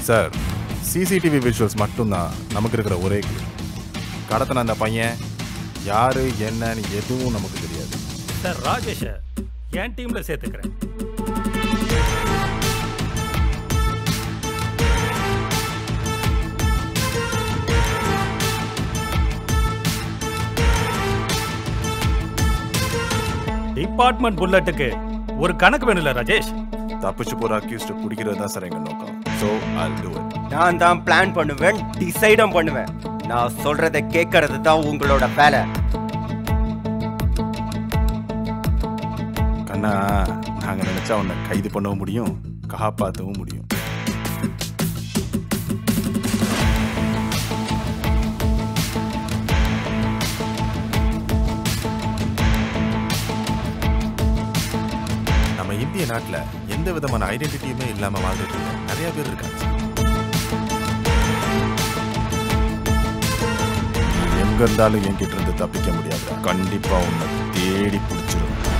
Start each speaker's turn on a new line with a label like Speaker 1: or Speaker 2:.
Speaker 1: Sir CCTV visuals மட்டும்தான் நமக்கு இருக்கிற ஒரே clue. கடத்தின அந்த பையன் யாரு என்னன்னு எதுவும் நமக்கு தெரியாது
Speaker 2: சார் ராஜேஷ என் டீம்ல சேர்த்துக்கிறேன் டிபார்ட்மெண்ட் புல்லட்டுக்கு ஒரு கணக்கு வேணும்ல ராஜேஷ்
Speaker 1: தப்பிச்சு போற அக்யூஸ்ட் பிடிக்கிறது தான் சார் எங்க நோக்கம் ஸோ I'll do it
Speaker 3: நான் தான் பிளான் பண்ணுவேன் டிசைடும் பண்ணுவேன் நான் சொல்றதை கேட்கறது தான் உங்களோட வேலை
Speaker 1: கண்ணா நாங்க நினைச்சா உன்னை கைது பண்ணவும் முடியும் காப்பாற்றவும் முடியும் நம்ம இந்திய நாட்டுல எந்த விதமான ஐடென்டிட்டியுமே இல்லாம வாழ்ந்துட்டு இருக்க நிறைய பேர் இருக்காங்க எங்க இருந்தாலும் என்கிட்ட இருந்து தப்பிக்க முடியாது கண்டிப்பா உன்னை தேடி பிடிச்சிரும்